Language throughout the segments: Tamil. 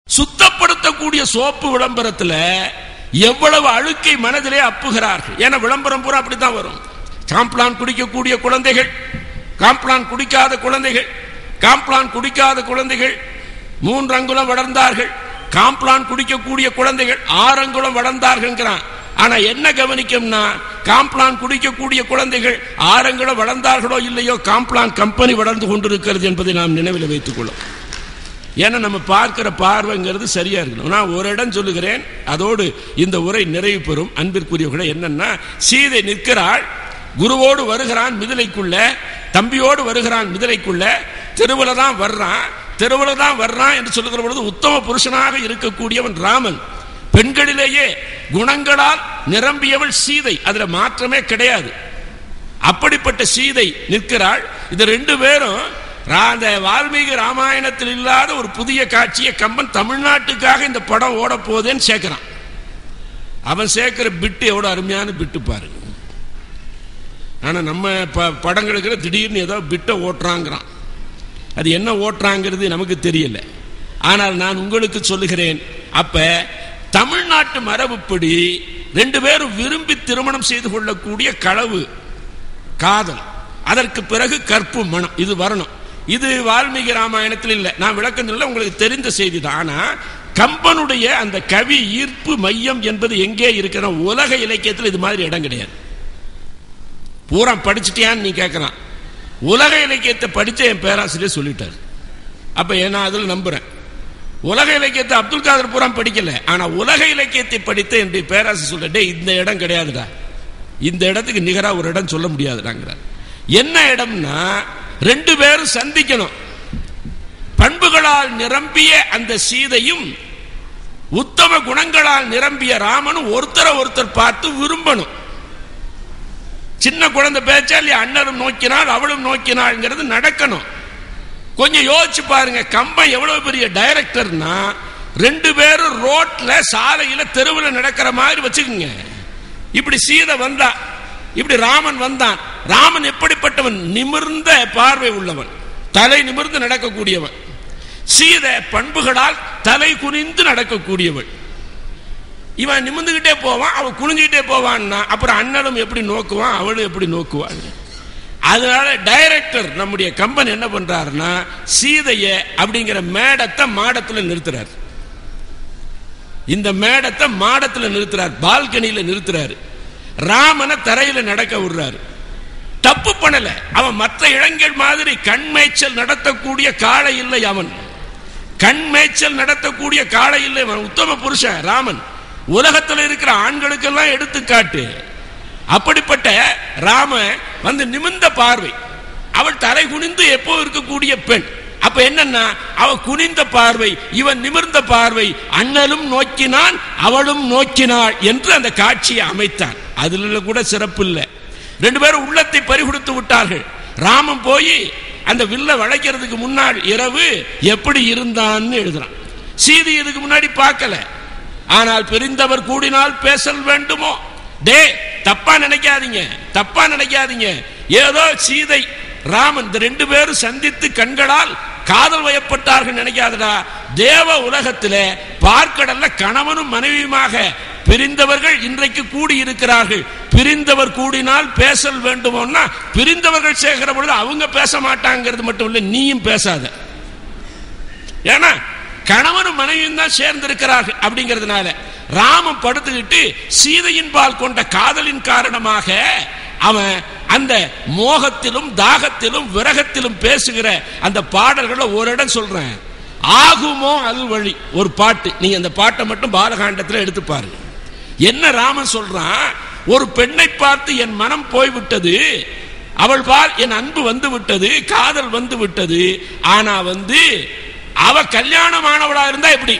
சுத்தப்படுத்தக்கூடிய சோப்பு விளம்பரத்துல எவ்வளவு அழுக்கை மனதிலே அப்புகிறார்கள் ஏன்னா விளம்பரம் பூரா அப்படித்தான் வரும் காம்ப்ளான் குடிக்கக்கூடிய குழந்தைகள் காம்ப்ளான் குடிக்காத குழந்தைகள் காம்ப்ளான் குடிக்காத குழந்தைகள் மூன்று அங்குலம் வளர்ந்தார்கள் காம்ப்ளான் குடிக்கக்கூடிய குழந்தைகள் ஆறு அங்குலம் வளர்ந்தார்கள் ஆனா என்ன கவனிக்கும்னா காம்ப்ளான் குடிக்கக்கூடிய குழந்தைகள் ஆரங்குலம் வளர்ந்தார்களோ இல்லையோ காம்ப்ளான் கம்பெனி வளர்ந்து கொண்டிருக்கிறது என்பதை நாம் நினைவில் வைத்துக் கொள்ளும் ஏன்னா நம்ம பார்க்கிற பார்வைங்கிறது சரியா இருக்கணும் நான் ஒரு இடம் சொல்லுகிறேன் அதோடு இந்த உரை நிறைவு பெறும் அன்பிற்குரியவர்களே என்னன்னா சீதை நிற்கிறாள் குருவோடு வருகிறான் மிதிலைக்குள்ள தம்பியோடு வருகிறான் மிதிலைக்குள்ள தெருவுல தான் வர்றான் தெருவுல தான் வர்றான் என்று சொல்லுகிற பொழுது உத்தம புருஷனாக இருக்கக்கூடியவன் ராமன் பெண்களிலேயே குணங்களால் நிரம்பியவள் சீதை அதுல மாற்றமே கிடையாது அப்படிப்பட்ட சீதை நிற்கிறாள் இது ரெண்டு பேரும் அந்த வால்மீகி ராமாயணத்தில் இல்லாத ஒரு புதிய காட்சியை கம்பன் தமிழ்நாட்டுக்காக இந்த படம் ஓட போதேன்னு சேர்க்கிறான் அவன் சேர்க்கிற பிட்டு எவ்வளவு அருமையான பிட்டு பாருங்க ஆனா நம்ம படங்களுக்கு திடீர்னு ஏதோ பிட்டை ஓட்டுறாங்கிறான் அது என்ன ஓட்டுறாங்கிறது நமக்கு தெரியல ஆனால் நான் உங்களுக்கு சொல்லுகிறேன் அப்ப தமிழ்நாட்டு மரபுப்படி ரெண்டு பேரும் விரும்பி திருமணம் செய்து கொள்ளக்கூடிய களவு காதல் அதற்கு பிறகு கற்பு மனம் இது வரணும் இது வால்மீகி ராமாயணத்தில் இல்லை நான் விளக்கம் இல்லை உங்களுக்கு தெரிந்த செய்தி தான் ஆனா கம்பனுடைய அந்த கவி ஈர்ப்பு மையம் என்பது எங்கே இருக்கிற உலக இலக்கியத்தில் இது மாதிரி இடம் கிடையாது பூரா படிச்சுட்டியான்னு நீ கேட்கறான் உலக இலக்கியத்தை படிச்ச என் பேராசிரியர் சொல்லிட்டார் அப்ப நான் அதில் நம்புறேன் உலக இலக்கியத்தை அப்துல் காதர் பூரா படிக்கல ஆனா உலக இலக்கியத்தை படித்த என்னுடைய பேராசிரியர் சொல்ல இந்த இடம் கிடையாதுடா இந்த இடத்துக்கு நிகரா ஒரு இடம் சொல்ல முடியாதுடாங்கிறார் என்ன இடம்னா ரெண்டு பேரும் சந்திக்கணும் பண்புகளால் நிரம்பிய அந்த சீதையும் உத்தம குணங்களால் நிரம்பிய ராமனும் ஒருத்தரை ஒருத்தர் பார்த்து விரும்பணும் சின்ன குழந்தை பேச்சா இல்லையா அண்ணனும் நோக்கினாள் அவளும் நோக்கினாள்ங்கிறது நடக்கணும் கொஞ்சம் யோசிச்சு பாருங்க கம்பன் எவ்வளவு பெரிய டைரக்டர்னா ரெண்டு பேரும் ரோட்ல சாலையில தெருவில் நடக்கிற மாதிரி வச்சுக்கோங்க இப்படி சீதை வந்தா இப்படி ராமன் வந்தான் ராமன் எப்படிப்பட்டவன் நிமிர்ந்த பார்வை உள்ளவன் தலை நிமிர்ந்து நடக்கக்கூடியவன் சீதை பண்புகளால் தலை குனிந்து நடக்கக்கூடியவள் இவன் நிமிர்ந்துகிட்டே போவான் அவன் குனிஞ்சுக்கிட்டே போவான்னா அப்புறம் அண்ணனும் எப்படி நோக்குவான் அவளும் எப்படி நோக்குவான் அதனால டைரக்டர் நம்முடைய கம்பெனி என்ன பண்றாருன்னா சீதைய அப்படிங்கிற மேடத்தை மாடத்துல நிறுத்துறாரு இந்த மேடத்தை மாடத்துல நிறுத்துறாரு பால்கனியில நிறுத்துறாரு ராமனை தரையில நடக்க விடுறாரு தப்பு பண்ணல அவன் மற்ற இளைஞர் மாதிரி கண்மேய்ச்சல் நடத்தக்கூடிய காளை இல்லை அவன் கண்மேய்ச்சல் நடத்தக்கூடிய காளை இல்லை அவன் உத்தம புருஷன் ராமன் உலகத்தில் இருக்கிற ஆண்களுக்கெல்லாம் எடுத்துக்காட்டு அப்படிப்பட்ட ராம வந்து நிமிந்த பார்வை அவள் தலை குனிந்து எப்போ இருக்கக்கூடிய பெண் அப்ப என்னன்னா அவ குனிந்த பார்வை இவன் நிமிர்ந்த பார்வை அண்ணலும் நோக்கினான் அவளும் நோக்கினாள் என்று அந்த காட்சியை அமைத்தான் அதுல கூட சிறப்பு இல்லை ரெண்டு பேரும் உள்ளத்தை பறிகொடுத்து விட்டார்கள் ராமன் போய் அந்த வில்ல வளைக்கிறதுக்கு முன்னாள் இரவு எப்படி இருந்தான்னு எழுதுறான் சீதி இதுக்கு முன்னாடி பார்க்கல ஆனால் பிரிந்தவர் கூடினால் பேசல் வேண்டுமோ டே தப்பா நினைக்காதீங்க தப்பா நினைக்காதீங்க ஏதோ சீதை ராமன் இந்த ரெண்டு பேரும் சந்தித்து கண்களால் காதல் வயப்பட்டார்கள் நினைக்காதடா தேவ உலகத்தில பார்க்கடல்ல கணவனும் மனைவியுமாக பிரிந்தவர்கள் இன்றைக்கு கூடி இருக்கிறார்கள் பிரிந்தவர் கூடினால் பேசல் வேண்டுமோன்னா பிரிந்தவர்கள் சேர்க்கிற பொழுது அவங்க பேச மாட்டாங்கிறது மட்டும் இல்லை நீயும் பேசாத ஏன்னா கணவனும் மனைவியும் தான் சேர்ந்திருக்கிறார்கள் அப்படிங்கிறதுனால ராமன் படுத்துக்கிட்டு சீதையின் பால் கொண்ட காதலின் காரணமாக அவன் அந்த மோகத்திலும் தாகத்திலும் விரகத்திலும் பேசுகிற அந்த பாடல்களை ஒரு இடம் சொல்றேன் ஆகுமோ அது வழி ஒரு பாட்டு நீங்க அந்த பாட்டை மட்டும் பாலகாண்டத்தில் எடுத்து பாருங்க என்ன ராமன் சொல்றான் ஒரு பெண்ணை பார்த்து என் மனம் போய்விட்டது அவள் பால் என் அன்பு வந்து விட்டது காதல் வந்து விட்டது ஆனா வந்து அவ கல்யாணமானவளா இருந்தா எப்படி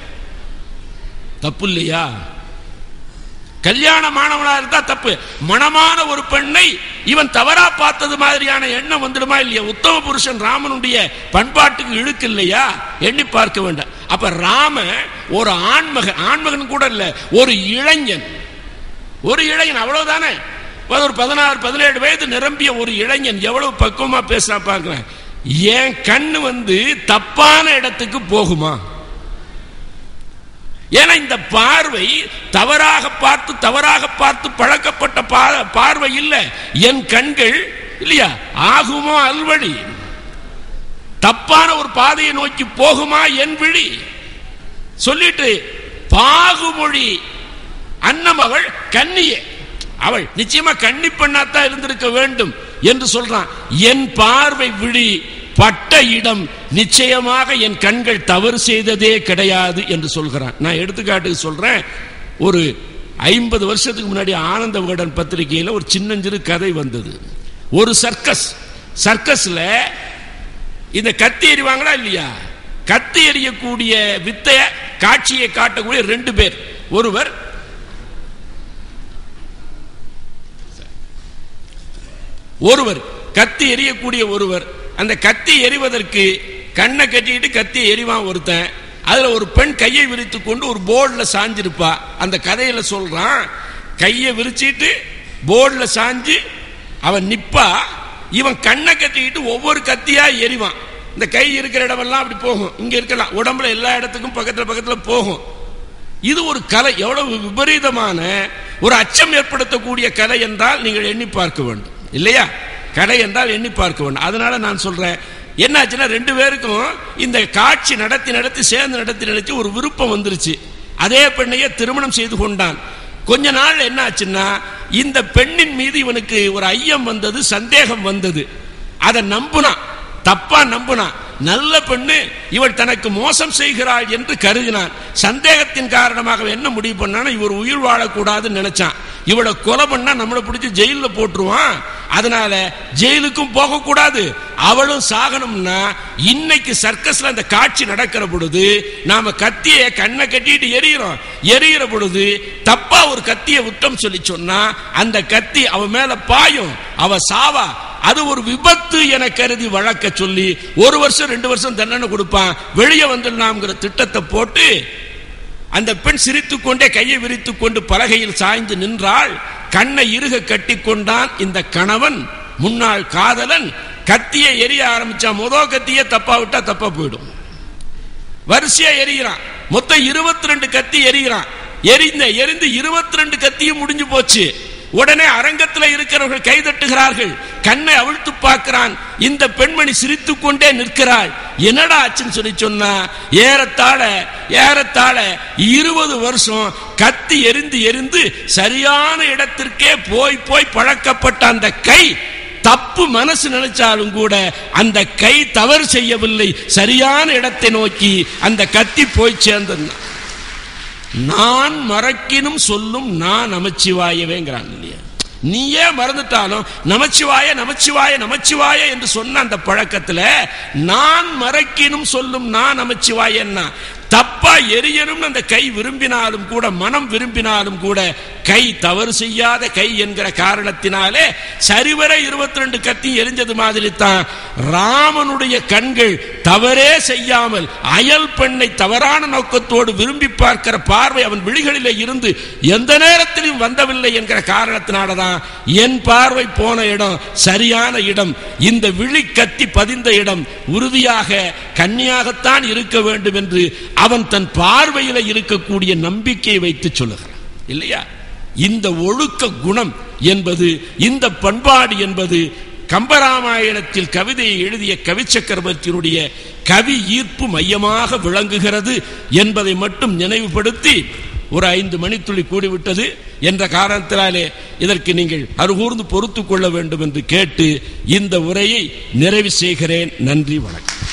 தப்பு இல்லையா கல்யாணமானவளா இருந்தா தப்பு மனமான ஒரு பெண்ணை இவன் தவறா பார்த்தது மாதிரியான எண்ணம் வந்துடுமா இல்லையா உத்தம புருஷன் ராமனுடைய பண்பாட்டுக்கு இழுக்கு இல்லையா எண்ணி பார்க்க வேண்டாம் அப்ப ராம ஒரு ஆண்மகன் ஆண்மகன் கூட இல்ல ஒரு இளைஞன் ஒரு இளைஞன் அவ்வளவுதானே ஒரு பதினாறு பதினேழு வயது நிரம்பிய ஒரு இளைஞன் எவ்வளவு பக்குவமா பேச பார்க்கிறேன் என் கண்ணு வந்து தப்பான இடத்துக்கு போகுமா ஏன்னா இந்த பார்வை தவறாக பார்த்து தவறாக பார்த்து பழக்கப்பட்ட பா- பார்வை இல்ல என் கண்கள் இல்லையா ஆகுமோ அல்வழி தப்பான ஒரு பாதையை நோக்கி போகுமா என் விழி சொல்லிட்டு பாகுமொழி அன்னமகள் கன்னியே அவள் நிச்சயமா கன்னி பெண்ணாத்தான் இருந்திருக்க வேண்டும் என்று சொல்றான் என் பார்வை விழி பட்ட இடம் நிச்சயமாக என் கண்கள் தவறு செய்ததே கிடையாது என்று சொல்கிறான் நான் எடுத்துக்காட்டுக்கு சொல்றேன் ஒரு ஐம்பது வருஷத்துக்கு முன்னாடி ஆனந்த விகடன் பத்திரிகையில் ஒரு சின்னஞ்சிறு கதை வந்தது ஒரு சர்க்கஸ் சர்க்கஸ்ல இந்த கத்தி எறிவாங்களா இல்லையா கத்தி எறியக்கூடிய வித்தைய காட்சியை காட்டக்கூடிய ரெண்டு பேர் ஒருவர் ஒருவர் கத்தி எறியக்கூடிய ஒருவர் அந்த கத்தி எறிவதற்கு கண்ணை கட்டிட்டு கத்தி எறிவான் ஒருத்தன் அதுல ஒரு பெண் கையை விரித்து கொண்டு ஒரு போர்டில் சாஞ்சிருப்பா அந்த கதையில சொல்றான் கையை விரிச்சிட்டு போர்டில் சாஞ்சு அவன் நிப்பா இவன் கண்ணை கட்டிக்கிட்டு ஒவ்வொரு கத்தியா எறிவான் இந்த கை இருக்கிற இடமெல்லாம் அப்படி போகும் இங்க இருக்கலாம் உடம்புல எல்லா இடத்துக்கும் பக்கத்துல பக்கத்துல போகும் இது ஒரு கலை எவ்வளவு விபரீதமான ஒரு அச்சம் ஏற்படுத்தக்கூடிய கலை என்றால் நீங்கள் எண்ணி பார்க்க வேண்டும் இல்லையா கலை என்றால் எண்ணி பார்க்க வேண்டும் அதனால நான் சொல்றேன் என்னாச்சுன்னா ரெண்டு பேருக்கும் இந்த காட்சி நடத்தி நடத்தி சேர்ந்து நடத்தி நடத்தி ஒரு விருப்பம் வந்துருச்சு அதே பெண்ணையே திருமணம் செய்து கொண்டான் கொஞ்ச நாள் என்ன ஆச்சுன்னா இந்த பெண்ணின் மீது இவனுக்கு ஒரு ஐயம் வந்தது சந்தேகம் வந்தது அதை நம்புனான் தப்பா நம்புனான் நல்ல பெண்ணு இவள் தனக்கு மோசம் செய்கிறாள் என்று கருதினான் சந்தேகத்தின் காரணமாக என்ன முடிவு பண்ணானா இவர் உயிர் வாழக்கூடாதுன்னு நினைச்சான் இவளை கொலை பண்ணா நம்மளை பிடிச்சி ஜெயில போட்டுருவான் அதனால ஜெயிலுக்கும் போகக்கூடாது அவளும் சாகணும்னா இன்னைக்கு சர்க்கஸ்ல அந்த காட்சி நடக்கிற பொழுது நாம கத்திய கண்ணை கட்டிட்டு எரியிறோம் எரியிற பொழுது தப்பா ஒரு கத்திய விட்டம் சொல்லி சொன்னா அந்த கத்தி அவ மேல பாயும் அவ சாவா அது ஒரு விபத்து என கருதி வழக்க சொல்லி ஒரு வருஷம் ரெண்டு வருஷம் தண்டனை கொடுப்பான் வெளியே வந்துடலாம்ங்கிற திட்டத்தை போட்டு அந்த பெண் சிரித்துக் கொண்டே கையை விரித்துக் கொண்டு பலகையில் சாய்ந்து நின்றாள் கண்ணை இறுக கட்டி கொண்டான் இந்த கணவன் முன்னாள் காதலன் கத்தியை எரிய ஆரம்பிச்சா முத கத்தியே தப்பா விட்டா தப்பா போயிடும் வரிசையா எரிகிறான் மொத்தம் இருபத்தி ரெண்டு கத்தி எரிகிறான் எரிந்த எரிந்து இருபத்தி ரெண்டு கத்தியும் முடிஞ்சு போச்சு உடனே அரங்கத்தில் இருக்கிறவர்கள் கைதட்டுகிறார்கள் கண்ணை அவிழ்த்து பார்க்கிறான் இந்த பெண்மணி சிரித்துக் கொண்டே நிற்கிறாள் என்னடா ஆச்சுன்னு சொல்லி சொன்னா ஏறத்தாழ ஏறத்தாழ இருபது வருஷம் கத்தி எரிந்து எரிந்து சரியான இடத்திற்கே போய் போய் பழக்கப்பட்ட அந்த கை தப்பு மனசு நினைச்சாலும் கூட அந்த கை தவறு செய்யவில்லை சரியான இடத்தை நோக்கி அந்த கத்தி போய் சேர்ந்தது நான் மறக்கினும் சொல்லும் நான் நமச்சிவாயவேங்கிறான் இல்லையா நீயே மறந்துட்டாலும் நமச்சிவாய நமச்சிவாய நமச்சிவாய என்று சொன்ன அந்த பழக்கத்துல நான் மறக்கினும் சொல்லும் நான் நமச்சிவாயன்னா தப்பா எரியணும் அந்த கை விரும்பினாலும் கூட மனம் விரும்பினாலும் கூட கை தவறு செய்யாத கை என்கிற காரணத்தினாலே சரிவர இருபத்தி ரெண்டு கத்தி எரிஞ்சது மாதிரி தான் ராமனுடைய கண்கள் தவறே செய்யாமல் அயல் பெண்ணை தவறான நோக்கத்தோடு விரும்பி பார்க்கிற பார்வை அவன் விழிகளிலே இருந்து எந்த நேரத்திலும் வந்தவில்லை என்கிற காரணத்தினாலதான் என் பார்வை போன இடம் சரியான இடம் இந்த விழி கத்தி பதிந்த இடம் உறுதியாக கன்னியாகத்தான் இருக்க வேண்டும் என்று அவன் தன் பார்வையில இருக்கக்கூடிய நம்பிக்கையை வைத்து சொல்லுகிறான் இல்லையா இந்த ஒழுக்க குணம் என்பது இந்த பண்பாடு என்பது கம்பராமாயணத்தில் கவிதையை எழுதிய கவி சக்கரவர்த்தியினுடைய கவி ஈர்ப்பு மையமாக விளங்குகிறது என்பதை மட்டும் நினைவுபடுத்தி ஒரு ஐந்து மணித்துளி கூடிவிட்டது என்ற காரணத்தினாலே இதற்கு நீங்கள் அருகூர்ந்து பொறுத்துக் கொள்ள வேண்டும் என்று கேட்டு இந்த உரையை நிறைவு செய்கிறேன் நன்றி வணக்கம்